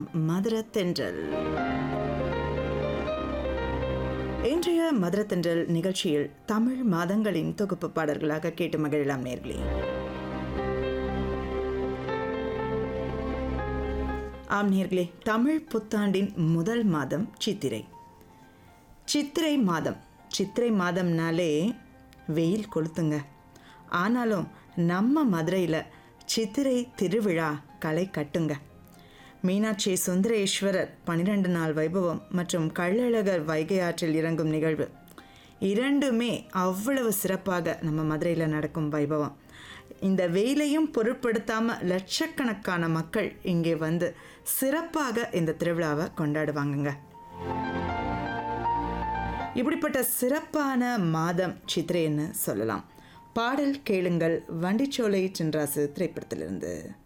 மதுரத்தென்றல் இன்றைய மதுரத்தென்றல் நிகழ்ச்சியில் தமிழ் மாதங்களின் தொகுப்பு பாடல்களாக கேட்டு மகிழலாம் நேர்களே ஆம் நேர்களே தமிழ் புத்தாண்டின் முதல் மாதம் சித்திரை சித்திரை மாதம் சித்திரை மாதம்னாலே வெயில் கொளுத்துங்க ஆனாலும் நம்ம மதுரையில் சித்திரை திருவிழா களை கட்டுங்க மீனாட்சி சுந்தரேஸ்வரர் பன்னிரண்டு நாள் வைபவம் மற்றும் கள்ளழகர் வைகை ஆற்றில் இறங்கும் நிகழ்வு இரண்டுமே அவ்வளவு சிறப்பாக நம்ம மதுரையில் நடக்கும் வைபவம் இந்த வெயிலையும் பொருட்படுத்தாமல் லட்சக்கணக்கான மக்கள் இங்கே வந்து சிறப்பாக இந்த திருவிழாவை கொண்டாடுவாங்கங்க இப்படிப்பட்ட சிறப்பான மாதம் சித்திரைன்னு சொல்லலாம் பாடல் கேளுங்கள் வண்டிச்சோலை சின்ராசு திரைப்படத்திலிருந்து